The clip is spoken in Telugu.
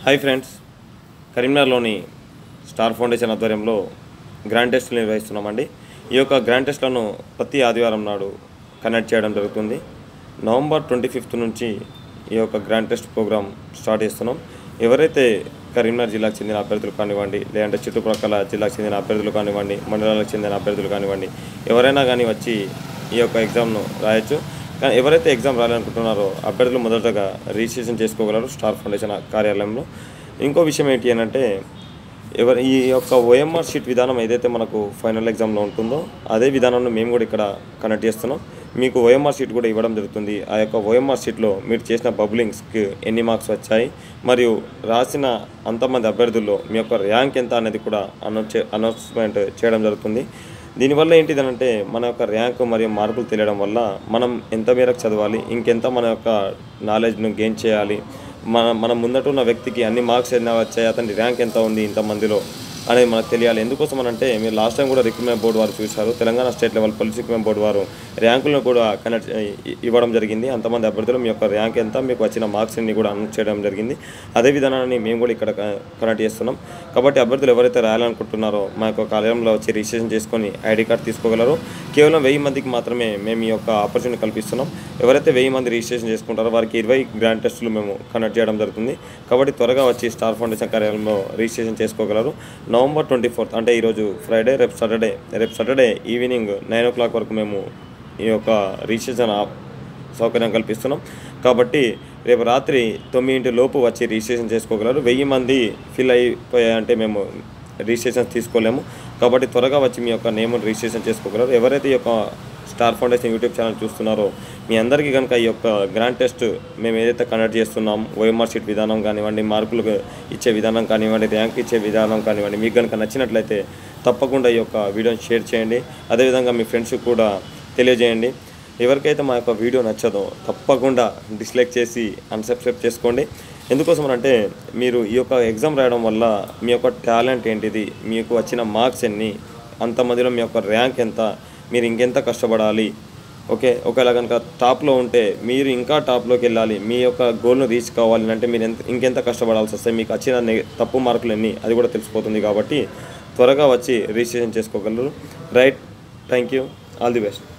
హాయ్ ఫ్రెండ్స్ కరీంనగర్లోని స్టార్ ఫౌండేషన్ ఆధ్వర్యంలో గ్రాండ్ టెస్టులు నిర్వహిస్తున్నామండి ఈ యొక్క గ్రాండ్ టెస్ట్లను ప్రతి ఆదివారం నాడు కండక్ట్ చేయడం జరుగుతుంది నవంబర్ ట్వంటీ ఫిఫ్త్ నుంచి ఈ యొక్క గ్రాండ్ టెస్ట్ ప్రోగ్రామ్ స్టార్ట్ చేస్తున్నాం ఎవరైతే కరీంనగర్ జిల్లాకు చెందిన అభ్యర్థులు కానివ్వండి లేదంటే చుట్టుప్రక్కల జిల్లాకు చెందిన అభ్యర్థులు కానివ్వండి మండలాలకు చెందిన అభ్యర్థులు కానివ్వండి ఎవరైనా కానీ వచ్చి ఈ యొక్క ఎగ్జామ్ను రాయొచ్చు కానీ ఎవరైతే ఎగ్జామ్ రాయాలనుకుంటున్నారో అభ్యర్థులు మొదటగా రిజిస్ట్రేషన్ చేసుకోగలరు స్టార్ ఫౌండేషన్ కార్యాలయంలో ఇంకో విషయం ఏంటి అని అంటే ఎవరి ఈ యొక్క ఓఎంఆర్ షీట్ విధానం ఏదైతే మనకు ఫైనల్ ఎగ్జామ్లో ఉంటుందో అదే విధానాన్ని మేము కూడా ఇక్కడ కనెక్ట్ చేస్తున్నాం మీకు ఓఎంఆర్ షీట్ కూడా ఇవ్వడం జరుగుతుంది ఆ యొక్క ఓఎంఆర్ షీట్లో మీరు చేసిన బబులింగ్స్కి ఎన్ని మార్క్స్ వచ్చాయి మరియు రాసిన అంతమంది అభ్యర్థుల్లో మీ యొక్క ర్యాంక్ ఎంత అనేది కూడా అనౌన్స్ అనౌన్స్మెంట్ చేయడం జరుగుతుంది దీనివల్ల ఏంటిదనంటే మన యొక్క ర్యాంక్ మరియు మార్కులు తెలియడం వల్ల మనం ఎంత మేరకు చదవాలి ఇంకెంత మన యొక్క నాలెడ్జ్ను గెయిన్ చేయాలి మన మన ముందట ఉన్న వ్యక్తికి అన్ని మార్క్స్ ఎన్ని వచ్చాయి అతని ర్యాంక్ ఎంత ఉంది ఇంతమందిలో అనేది మనకు తెలియాలి ఎందుకోసం అంటే మీరు లాస్ట్ టైం కూడా రిక్రూట్మెంట్ బోర్డు వారు చూశారు Telangana state level police recruitment board వారు ర్యాంకులను కూడా కనెక్ట్ ఇవ్వడం జరిగింది అంతమంది అభ్యర్థులు మీ యొక్క ర్యాంక్ ఎంత మీకు వచ్చిన మార్క్స్ అన్ని కూడా అనౌన్స్ చేయడం జరిగింది అదే విధానాన్ని మేము కూడా ఇక్కడ కనెక్ట్ చేస్తున్నాం కాబట్టి అభ్యర్థులు ఎవరైతే రాయాలనుకుంటున్నారో మా యొక్క కార్యాలయంలో వచ్చి రిజిస్ట్రేషన్ చేసుకొని ఐడి కార్డ్ తీసుకోగలరో కేవలం వెయ్యి మందికి మాత్రమే మేము ఈ యొక్క ఆపర్చునిటీ కల్పిస్తున్నాం ఎవరైతే వెయ్యి మంది రిజిస్ట్రేషన్ చేసుకుంటారో వారికి ఇరవై గ్రాండ్ టెస్టులు మేము కండక్ట్ చేయడం జరుగుతుంది కాబట్టి త్వరగా వచ్చి స్టార్ ఫౌండేషన్ కార్యాలయంలో రిజిస్ట్రేషన్ చేసుకోగలరు నవంబర్ ట్వంటీ ఫోర్త్ అంటే ఈరోజు ఫ్రైడే రేపు సాటర్డే రేపు Saturday evening nine o'clock వరకు మేము ఈ యొక్క రిజిస్ట్రేషన్ ఆ- సౌకర్యం కల్పిస్తున్నాం కాబట్టి రేపు రాత్రి తొమ్మిదింటి లోపు వచ్చి రిజిస్ట్రేషన్ చేసుకోగలరు వెయ్యి మంది ఫిల్ అయిపోయాయంటే మేము రిజిస్ట్రేషన్ తీసుకోలేము కాబట్టి త్వరగా వచ్చి మీ యొక్క నేమ్ రిజిస్ట్రేషన్ చేసుకోగలరు ఎవరైతే ఈ యొక్క స్టార్ ఫౌండేషన్ యూట్యూబ్ ఛానల్ చూస్తున్నారో మీ అందరికీ కనుక ఈ యొక్క గ్రాండ్ టెస్ట్ మేము ఏదైతే కండక్ట్ చేస్తున్నాం ఓఎంఆర్ షీట్ విధానం కానివ్వండి మార్కులు ఇచ్చే విధానం కానివ్వండి ర్యాంక్ ఇచ్చే విధానం కానివ్వండి మీకు కనుక నచ్చినట్లయితే తప్పకుండా ఈ యొక్క వీడియోని షేర్ చేయండి అదేవిధంగా మీ ఫ్రెండ్స్కి కూడా తెలియజేయండి ఎవరికైతే మా యొక్క వీడియో నచ్చదో తప్పకుండా డిస్లైక్ చేసి అన్సబ్స్క్రైబ్ చేసుకోండి ఎందుకోసం అంటే మీరు ఈ యొక్క ఎగ్జామ్ రాయడం వల్ల మీ యొక్క టాలెంట్ ఏంటిది మీకు వచ్చిన మార్క్స్ ఎన్ని అంతమందిలో మీ యొక్క ర్యాంక్ ఎంత మీరు ఇంకెంత కష్టపడాలి ఓకే ఒకవేళ కనుక టాప్లో ఉంటే మీరు ఇంకా టాప్లోకి వెళ్ళాలి మీ యొక్క గోల్ను రీచ్ కావాలి అంటే మీరు ఎంత ఇంకెంత కష్టపడాల్సి వస్తే మీకు వచ్చిన నెగ- తప్పు మార్కులు ఎన్ని అది కూడా తెలిసిపోతుంది కాబట్టి త్వరగా వచ్చి రిజిస్ట్రేషన్ చేసుకోగలరు right thank you all the best